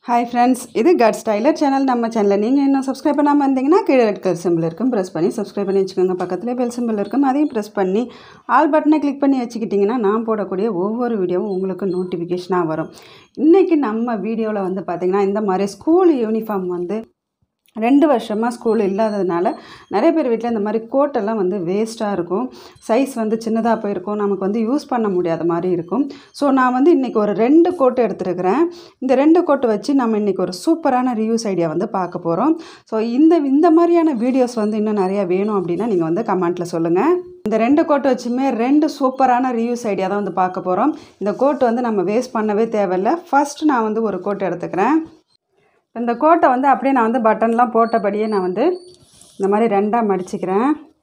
hi friends இது cut styler channel நம்ம சேனலில் நீங்கள் இன்னும் சப்ஸ்கிரைப் பண்ணாமல் இருந்தீங்கன்னா கீழே ரெட் கலர் சிம்பிள் இருக்கும் ப்ரெஸ் பண்ணி சப்ஸ்கிரைப் பண்ணி வச்சுக்கோங்க பக்கத்தில் பெல் சிம்பிள் இருக்கும் அதையும் ப்ரெஸ் பண்ணி ஆல் பட்டனை கிளிக் பண்ணி வச்சுக்கிட்டிங்கன்னா நான் போடக்கூடிய ஒவ்வொரு வீடியோவும் உங்களுக்கு நோட்டிஃபிகேஷனாக வரும் இன்றைக்கி நம்ம வீடியோவில் வந்து பார்த்திங்கன்னா இந்த மாதிரி ஸ்கூல் யூனிஃபார்ம் வந்து ரெண்டு வருஷமாக ஸ்கூல் இல்லாததுனால நிறைய பேர் வீட்டில் இந்த மாதிரி கோட்டெல்லாம் வந்து வேஸ்ட்டாக இருக்கும் சைஸ் வந்து சின்னதாக போயிருக்கும் நமக்கு வந்து யூஸ் பண்ண முடியாத மாதிரி இருக்கும் ஸோ நான் வந்து இன்றைக்கி ஒரு ரெண்டு கோட்டு எடுத்துருக்கிறேன் இந்த ரெண்டு கோட்டு வச்சு நம்ம இன்றைக்கி ஒரு சூப்பரான ரிவ்யூஸ் ஐடியா வந்து பார்க்க போகிறோம் ஸோ இந்த இந்த மாதிரியான வீடியோஸ் வந்து இன்னும் நிறையா வேணும் அப்படின்னா நீங்கள் வந்து கமெண்ட்டில் சொல்லுங்கள் இந்த ரெண்டு கோட்டு வச்சுமே ரெண்டு சூப்பரான ரிவ்யூஸ் ஐடியா தான் வந்து பார்க்க போகிறோம் இந்த கோட்டு வந்து நம்ம வேஸ்ட் பண்ணவே தேவையில்லை ஃபஸ்ட் நான் வந்து ஒரு கோட்டு எடுத்துக்கிறேன் இந்த கோட்டை வந்து அப்படியே நான் வந்து பட்டன்லாம் போட்டபடியே நான் வந்து இந்த மாதிரி ரெண்டாக மடிச்சுக்கிறேன்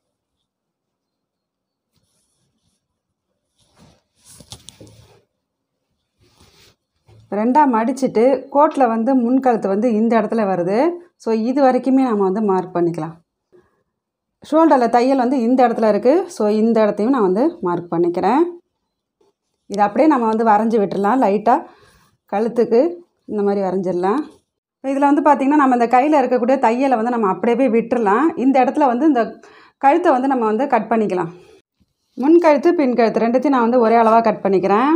ரெண்டாக மடிச்சுட்டு கோட்டில் வந்து முன்கழுத்து வந்து இந்த இடத்துல வருது ஸோ இது வரைக்குமே நம்ம வந்து மார்க் பண்ணிக்கலாம் ஷோல்டரில் தையல் வந்து இந்த இடத்துல இருக்குது ஸோ இந்த இடத்தையும் நான் வந்து மார்க் பண்ணிக்கிறேன் இது அப்படியே நம்ம வந்து வரைஞ்சி விட்டுடலாம் லைட்டாக கழுத்துக்கு இந்த மாதிரி வரைஞ்சிடலாம் இதில் வந்து பார்த்திங்கன்னா நம்ம இந்த கையில் இருக்கக்கூடிய தையலை வந்து நம்ம அப்படியே போய் விட்டுறலாம் இந்த இடத்துல வந்து இந்த கழுத்தை வந்து நம்ம வந்து கட் பண்ணிக்கலாம் முன் கழுத்து பின் கழுத்து ரெண்டுத்தையும் நான் வந்து ஒரே அளவாக கட் பண்ணிக்கிறேன்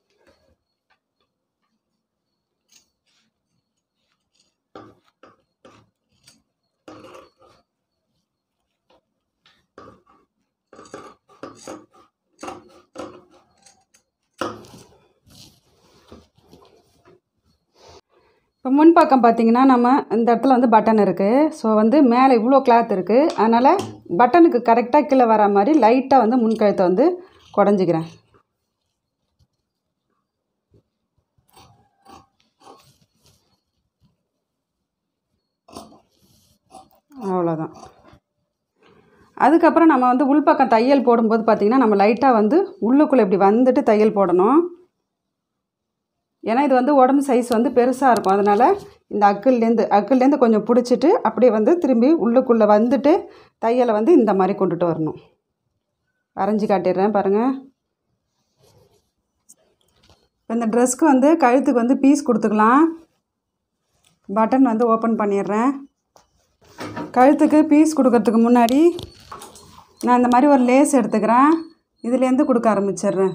இப்போ முன்பக்கம் பார்த்தீங்கன்னா நம்ம இந்த இடத்துல வந்து பட்டன் இருக்குது ஸோ வந்து மேலே இவ்வளோ கிளாத் இருக்குது அதனால் பட்டனுக்கு கரெக்டாக கீழே வர மாதிரி லைட்டாக வந்து முன்கழுத்தை வந்து குடஞ்சிக்கிறேன் அவ்வளோதான் அதுக்கப்புறம் நம்ம வந்து உள்பக்கம் தையல் போடும்போது பார்த்திங்கன்னா நம்ம லைட்டாக வந்து உள்ளுக்குள்ளே இப்படி வந்துட்டு தையல் போடணும் ஏன்னா இது வந்து உடம்பு சைஸ் வந்து பெருசாக இருக்கும் அதனால் இந்த அக்குல்லேருந்து அக்குல்லேருந்து கொஞ்சம் பிடிச்சிட்டு அப்படியே வந்து திரும்பி உள்ளுக்குள்ளே வந்துட்டு தையலை வந்து இந்த மாதிரி கொண்டுட்டு வரணும் வரைஞ்சி காட்டிடுறேன் பாருங்கள் இப்போ இந்த ட்ரெஸ்க்கு வந்து கழுத்துக்கு வந்து பீஸ் கொடுத்துக்கலாம் பட்டன் வந்து ஓப்பன் பண்ணிடுறேன் கழுத்துக்கு பீஸ் கொடுக்கறதுக்கு முன்னாடி நான் இந்த மாதிரி ஒரு லேஸ் எடுத்துக்கிறேன் இதுலேருந்து கொடுக்க ஆரம்பிச்சிடுறேன்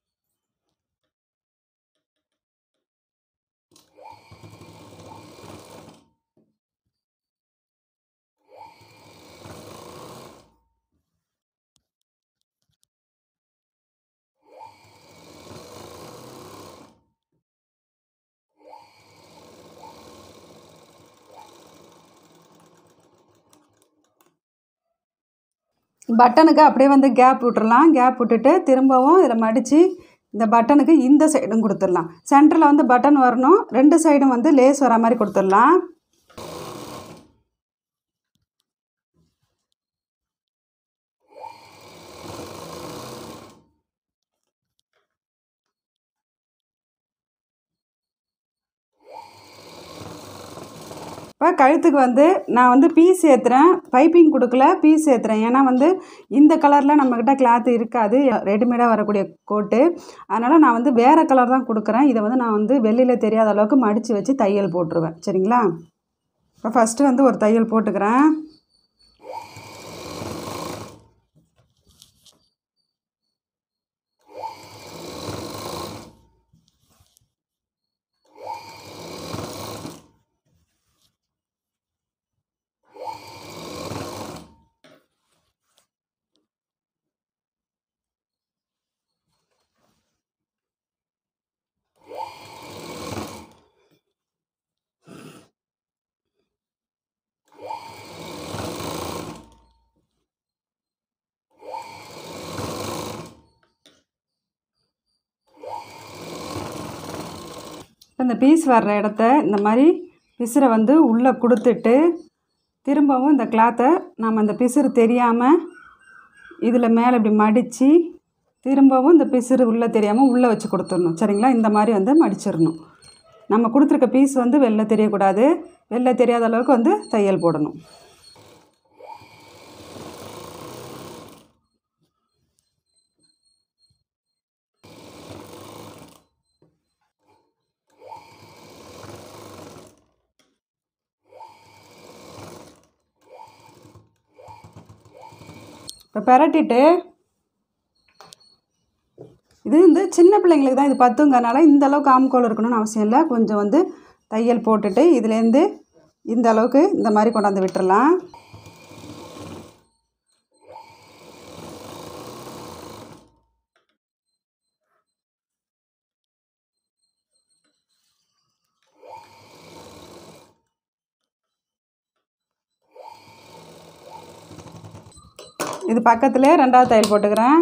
பட்டனுக்கு அப்படியே வந்து கேப் விட்டுறலாம் கேப் விட்டுட்டு திரும்பவும் இதில் மடித்து இந்த பட்டனுக்கு இந்த சைடும் கொடுத்துடலாம் சென்டரில் வந்து பட்டன் வரணும் ரெண்டு சைடும் வந்து லேஸ் வர மாதிரி கொடுத்துடலாம் இப்போ கழுத்துக்கு வந்து நான் வந்து பீஸ் ஏற்றுறேன் பைப்பிங் கொடுக்கல பீஸ் ஏற்றுறேன் ஏன்னா வந்து இந்த கலரில் நம்மக்கிட்ட கிளாத் இருக்காது ரெடிமேடாக வரக்கூடிய கோட்டு அதனால் நான் வந்து வேறு கலர் தான் கொடுக்குறேன் இதை வந்து நான் வந்து வெளியில் தெரியாத அளவுக்கு மடித்து வச்சு தையல் போட்டுருவேன் சரிங்களா இப்போ ஃபஸ்ட்டு வந்து ஒரு தையல் போட்டுக்கிறேன் இந்த பீஸ் வர்ற இடத்த இந்த மாதிரி பிசுரை வந்து உள்ளே கொடுத்துட்டு திரும்பவும் இந்த கிளாத்தை நம்ம இந்த பிசுறு தெரியாமல் இதில் மேலே இப்படி மடித்து திரும்பவும் இந்த பிசுறு உள்ளே தெரியாமல் உள்ளே வச்சு கொடுத்துடணும் சரிங்களா இந்த மாதிரி வந்து மடிச்சிடணும் நம்ம கொடுத்துருக்க பீஸ் வந்து வெளில தெரியக்கூடாது வெளில தெரியாத அளவுக்கு வந்து தையல் போடணும் இப்போ பெரட்டிட்டு இது வந்து சின்ன பிள்ளைங்களுக்கு தான் இது பத்துங்கனால இந்த அளவுக்கு ஆம்கோல் இருக்கணும்னு அவசியம் இல்லை கொஞ்சம் வந்து தையல் போட்டுட்டு இதுலேருந்து இந்த அளவுக்கு இந்த மாதிரி கொண்டாந்து விட்டுறலாம் இது பக்கத்துலேயே ரெண்டாவது தையல் போட்டுக்கிறேன்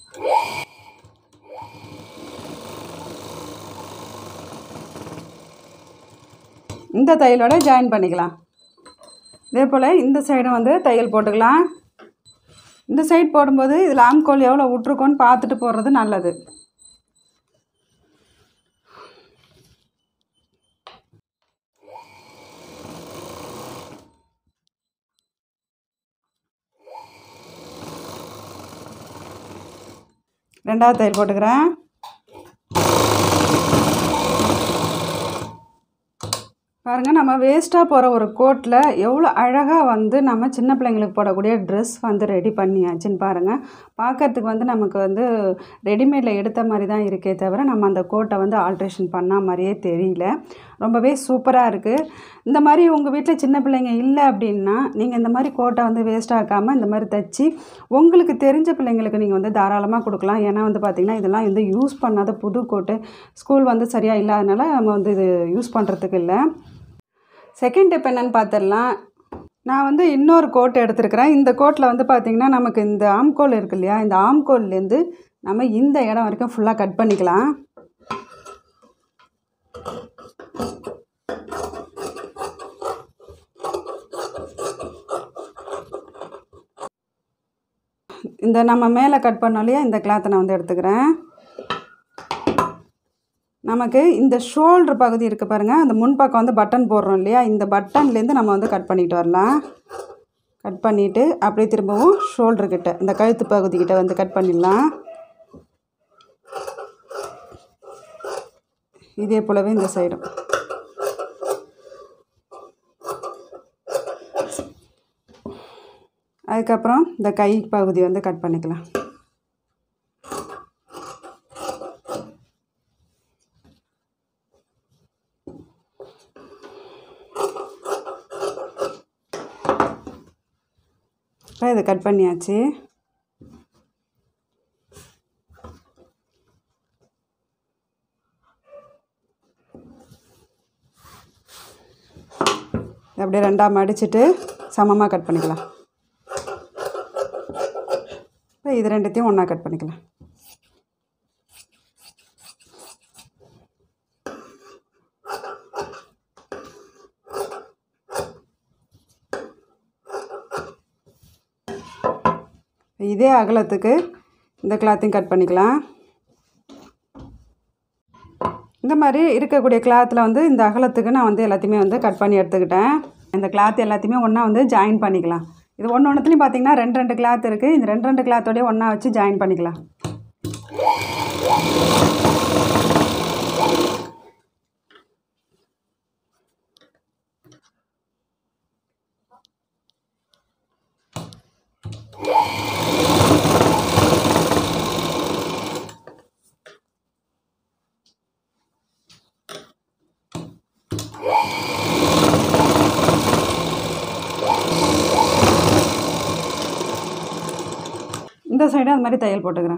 இந்த தையலோட ஜாயின் பண்ணிக்கலாம் இதே போல் இந்த சைடும் வந்து தையல் போட்டுக்கலாம் இந்த சைடு போடும்போது இதில் ஆம்கோல் எவ்வளோ விட்ருக்கோன்னு பார்த்துட்டு போடுறது நல்லது ரெண்டாவது தையல் போட்டுக்கிறேன் பாருங்கள் நம்ம வேஸ்ட்டாக போகிற ஒரு கோட்டில் எவ்வளோ அழகாக வந்து நம்ம சின்ன பிள்ளைங்களுக்கு போடக்கூடிய ட்ரெஸ் வந்து ரெடி பண்ணியாச்சுன்னு பாருங்கள் பார்க்கறதுக்கு வந்து நமக்கு வந்து ரெடிமேடில் எடுத்த மாதிரி தான் இருக்கே தவிர நம்ம அந்த கோட்டை வந்து ஆல்ட்ரேஷன் பண்ண மாதிரியே தெரியல ரொம்பவே சூப்பராக இருக்குது இந்த மாதிரி உங்கள் வீட்டில் சின்ன பிள்ளைங்க இல்லை அப்படின்னா நீங்கள் இந்த மாதிரி கோட்டை வந்து வேஸ்ட் ஆக்காமல் இந்த மாதிரி தைச்சி உங்களுக்கு தெரிஞ்ச பிள்ளைங்களுக்கு நீங்கள் வந்து தாராளமாக கொடுக்கலாம் ஏன்னா வந்து பார்த்திங்கன்னா இதெல்லாம் வந்து யூஸ் பண்ணாத புது கோட்டு ஸ்கூல் வந்து சரியாக இல்லாதனால நம்ம வந்து இது யூஸ் பண்ணுறதுக்கு இல்லை செகண்ட் ஸ்டெப் என்னென்னு பார்த்துடலாம் நான் வந்து இன்னொரு கோட் எடுத்துருக்கிறேன் இந்த கோட்டில் வந்து பார்த்திங்கன்னா நமக்கு இந்த ஆம்கோல் இருக்கு இல்லையா இந்த ஆம்கோல்லேருந்து நம்ம இந்த இடம் வரைக்கும் ஃபுல்லாக கட் பண்ணிக்கலாம் இந்த நம்ம மேலே கட் பண்ணோம் இல்லையா இந்த கிளாத்தை நான் வந்து எடுத்துக்கிறேன் நமக்கு இந்த ஷோல்டர் பகுதி இருக்குது பாருங்கள் அந்த முன்பக்கம் வந்து பட்டன் போடுறோம் இல்லையா இந்த பட்டன்லேருந்து நம்ம வந்து கட் பண்ணிட்டு வரலாம் கட் பண்ணிவிட்டு அப்படியே திரும்பவும் ஷோல்டர் கிட்ட இந்த கழுத்து பகுதி கிட்ட வந்து கட் பண்ணிடலாம் இதே போலவே இந்த சைடும் அதுக்கப்புறம் இந்த கை பகுதி வந்து கட் பண்ணிக்கலாம் இப்போ இதை கட் பண்ணியாச்சு இதை அப்படியே ரெண்டாக மடிச்சிட்டு சமமாக கட் பண்ணிக்கலாம் இப்போ இது ரெண்டுத்தையும் ஒன்றா கட் பண்ணிக்கலாம் இதே அகலத்துக்கு இந்த கிளாத்தையும் கட் பண்ணிக்கலாம் இந்த மாதிரி இருக்கக்கூடிய கிளாத்தில் வந்து இந்த அகலத்துக்கு நான் வந்து எல்லாத்தையுமே வந்து கட் பண்ணி எடுத்துக்கிட்டேன் இந்த கிளாத் எல்லாத்தையுமே ஒன்றா வந்து ஜாயின் பண்ணிக்கலாம் இது ஒன்று ஒன்றுத்துலையும் பார்த்தீங்கன்னா ரெண்டு ரெண்டு கிளாத் இருக்குது இந்த ரெண்டு ரெண்டு கிளாத்தோடய ஒன்றா வச்சு ஜாயின் பண்ணிக்கலாம் இந்த சைடு அது மாதிரி தையல் போட்டுக்கிறேன்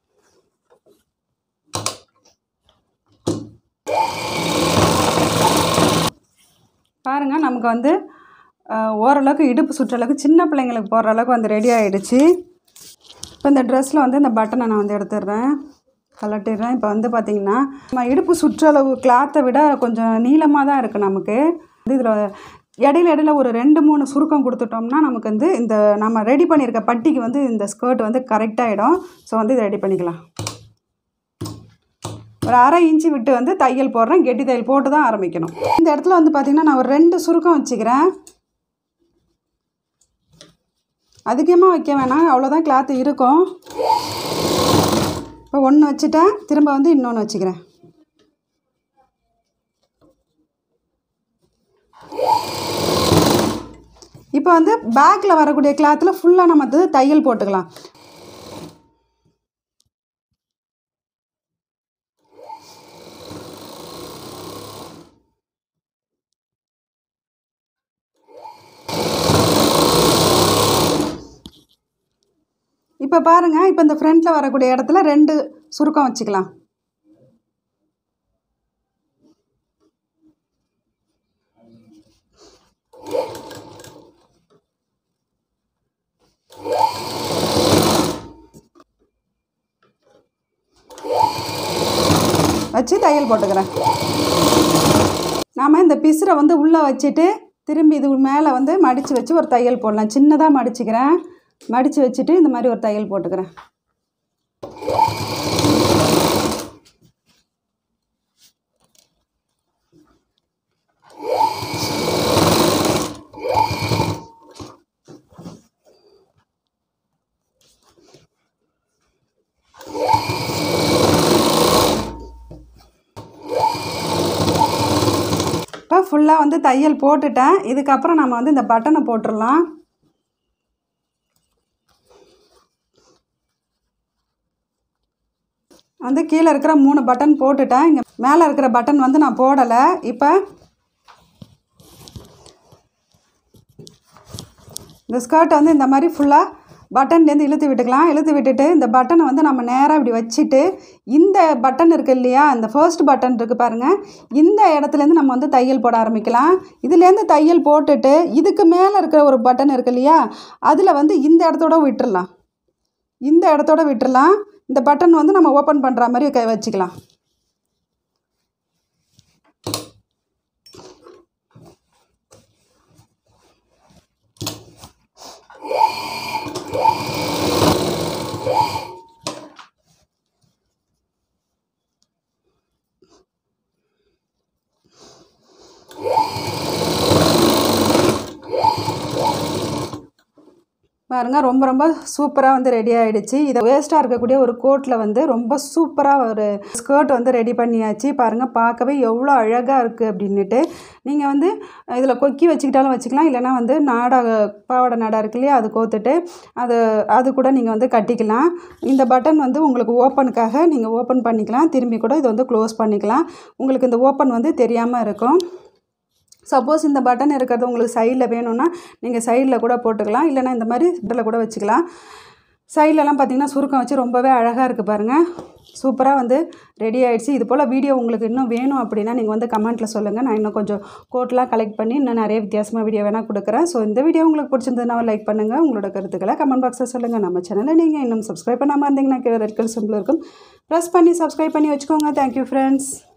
பாருங்கள் நமக்கு வந்து அஹ், ஓரளவுக்கு இடுப்பு சுற்றளவுக்கு சின்ன பிள்ளைங்களுக்கு போடுற அளவுக்கு வந்து ரெடி ஆகிடுச்சு இப்போ இந்த ட்ரெஸ்ஸில் வந்து இந்த பட்டனை நான் வந்து எடுத்துடுறேன் கலட்டிடுறேன் இப்போ வந்து பார்த்திங்கன்னா நம்ம இடுப்பு சுற்றளவு கிளாத்தை விட கொஞ்சம் நீளமாக தான் இருக்குது நமக்கு வந்து இதில் இடையில இடையில ஒரு ரெண்டு மூணு சுருக்கம் கொடுத்துட்டோம்னா நமக்கு வந்து இந்த நம்ம ரெடி பண்ணியிருக்க பட்டிக்கு வந்து இந்த ஸ்கர்ட் வந்து கரெக்டாகிடும் ஸோ வந்து இதை ரெடி பண்ணிக்கலாம் ஒரு அரை இன்ச்சு விட்டு வந்து தையல் போடுறேன் கெட்டி தையல் போட்டு தான் ஆரம்பிக்கணும் இந்த இடத்துல வந்து பார்த்திங்கன்னா நான் ஒரு ரெண்டு சுருக்கம் வச்சுக்கிறேன் அதிகமாக வைக்க வேணாம் அவ்வளோதான் கிளாத்து இருக்கும் இப்போ ஒன்று வச்சுட்டேன் திரும்ப வந்து இன்னொன்று வச்சுக்கிறேன் இப்போ இப்போ வந்து பேக்கில் வரக்கூடிய கிளாத்தில் ஃபுல்லாக நம்ம வந்து தையல் போட்டுக்கலாம் இப்போ பாருங்கள் இப்போ இந்த ஃப்ரண்ட்டில் வரக்கூடிய இடத்துல ரெண்டு சுருக்கம் வச்சுக்கலாம் வச்சு தையல் போட்டுக்கிறேன் நாம் இந்த பிசுரை வந்து உள்ளே வச்சுட்டு திரும்பி இது மேலே வந்து மடித்து வச்சு ஒரு தையல் போடலாம் சின்னதாக மடிச்சுக்கிறேன் மடித்து வச்சுட்டு இந்த மாதிரி ஒரு தையல் போட்டுக்கிறேன் இப்போ ஃபுல்லாக வந்து தையல் போட்டுட்டேன் இதுக்கப்புறம் நம்ம வந்து இந்த பட்டனை போட்டுடலாம் வந்து கீழே இருக்கிற மூணு பட்டன் போட்டுட்டேன் இங்கே மேலே இருக்கிற பட்டன் வந்து நான் போடலை இப்போ இந்த ஸ்கர்ட்டை வந்து இந்த மாதிரி ஃபுல்லாக பட்டன்லேருந்து இழுத்து விட்டுக்கலாம் இழுத்து விட்டுட்டு இந்த பட்டனை வந்து நம்ம நேராக இப்படி வச்சுட்டு இந்த பட்டன் இருக்குது இல்லையா இந்த ஃபர்ஸ்ட் பட்டன் இருக்குது பாருங்கள் இந்த இடத்துலேருந்து நம்ம வந்து தையல் போட ஆரம்பிக்கலாம் இதுலேருந்து தையல் போட்டுட்டு இதுக்கு மேலே இருக்கிற ஒரு பட்டன் இருக்கு இல்லையா அதில் வந்து இந்த இடத்தோட விட்டுறலாம் இந்த இடத்தோட விட்டுறலாம் இந்த பட்டன் வந்து நம்ம ஓப்பன் பண்ணுற மாதிரி க வச்சுக்கலாம் பாருங்கள் ரொம்ப ரொம்ப சூப்பராக வந்து ரெடி ஆகிடுச்சு இதை வேஸ்ட்டாக இருக்கக்கூடிய ஒரு கோட்டில் வந்து ரொம்ப சூப்பராக ஒரு ஸ்கர்ட் வந்து ரெடி பண்ணியாச்சு பாருங்கள் பார்க்கவே எவ்வளோ அழகாக இருக்குது அப்படின்னுட்டு நீங்கள் வந்து இதில் கொக்கி வச்சுக்கிட்டாலும் வச்சுக்கலாம் இல்லைனா வந்து நாடா பாவாடை நாடா இருக்கு இல்லையா அது கோத்துட்டு அது அது கூட நீங்கள் வந்து கட்டிக்கலாம் இந்த பட்டன் வந்து உங்களுக்கு ஓப்பனுக்காக நீங்கள் ஓப்பன் பண்ணிக்கலாம் திரும்பி கூட இதை வந்து க்ளோஸ் பண்ணிக்கலாம் உங்களுக்கு இந்த ஓப்பன் வந்து தெரியாமல் இருக்கும் சப்போஸ் இந்த பட்டன் இருக்கிறது உங்களுக்கு சைடில் வேணும்னா நீங்கள் சைடில் கூட போட்டுக்கலாம் இல்லைனா இந்த மாதிரி இதில் கூட வச்சுக்கலாம் சைட்லலாம் பார்த்தீங்கன்னா சுருக்கம் வச்சு ரொம்பவே அழகாக இருக்குது பாருங்கள் சூப்பராக வந்து ரெடி ஆகிடுச்சு இது போல் வீடியோ உங்களுக்கு இன்னும் வேணும் அப்படின்னா நீங்கள் வந்து கமெண்ட்டில் சொல்லுங்கள் நான் இன்னும் கொஞ்சம் கோட்லாம் கலெக்ட் பண்ணி இன்னும் நிறைய வித்தியாசமாக வீடியோ வேணால் கொடுக்குறேன் ஸோ இந்த வீடியோ உங்களுக்கு பிடிச்சிருந்ததுனா லைக் பண்ணுங்கள் உங்களோட கருத்துக்களை கமெண்ட் பாக்ஸில் சொல்லுங்கள் நம்ம சேனலை நீங்கள் இன்னும் சப்ஸ்கிரைப் பண்ணாமல் இருந்தீங்கன்னா கீழே ரெட் கலர் சிம்பிள் இருக்கும் ப்ரெஸ் பண்ணி சப்ஸ்கிரைப் பண்ணி வச்சுக்கோங்க தேங்க்யூ ஃப்ரெண்ட்ஸ்